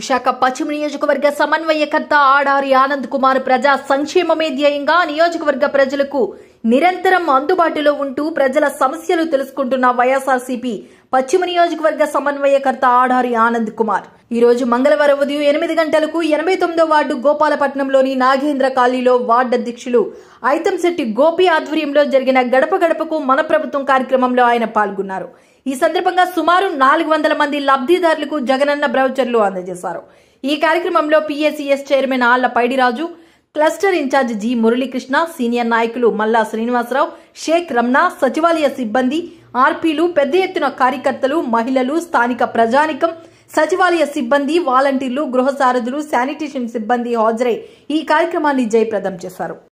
విశాఖ పశ్చిమ నియోజకవర్గ సమన్వయకర్త ఆడారి ఆనంద్ కుమార్ ప్రజా సంక్షేమమే ధ్యేయంగా నియోజకవర్గ ప్రజలకు నిరంతరం అందుబాటులో ఉంటూ ప్రజల సమస్యలు తెలుసుకుంటున్న వైఎస్ఆర్సీపీ పశ్చిమ నియోజకవర్గ సమన్వయకర్త ఆడారి ఆనంద్ కుమార్ ఈ రోజు మంగళవారం ఉదయం ఎనిమిది గంటలకు ఎనభై తొమ్మిదో వార్డు గోపాలపట్నంలోని నాగేంద్ర కాలనీలో వార్డు అధ్యక్షులు ఐతంశెట్టి గోపి ఆధ్వర్యంలో జరిగిన గడప గడపకు మన ప్రభుత్వం కార్యక్రమంలో ఆయన పాల్గొన్నారు ఈ సందర్భంగా సుమారు నాలుగు వందల మంది లబ్ధిదారులకు జగనన్న బ్రౌచర్లు అందజేశారు ఈ కార్యక్రమంలో PSCS chairman Alla Paidiraju cluster incharge G Muralikrishna senior నాయకులు మల్లా శ్రీనివాసరావు షేక్ రమణ సచివాలయ సిబ్బంది ఆర్పీలు పెద్ద ఎత్తున కార్యకర్తలు మహిళలు స్థానిక ప్రజానికం సచివాలయ సిబ్బంది వాలంటీర్లు గృహ సారథులు శానిటేషన్ సిబ్బంది హాజరై ఈ కార్యక్రమాన్ని జయప్రదం చేశారు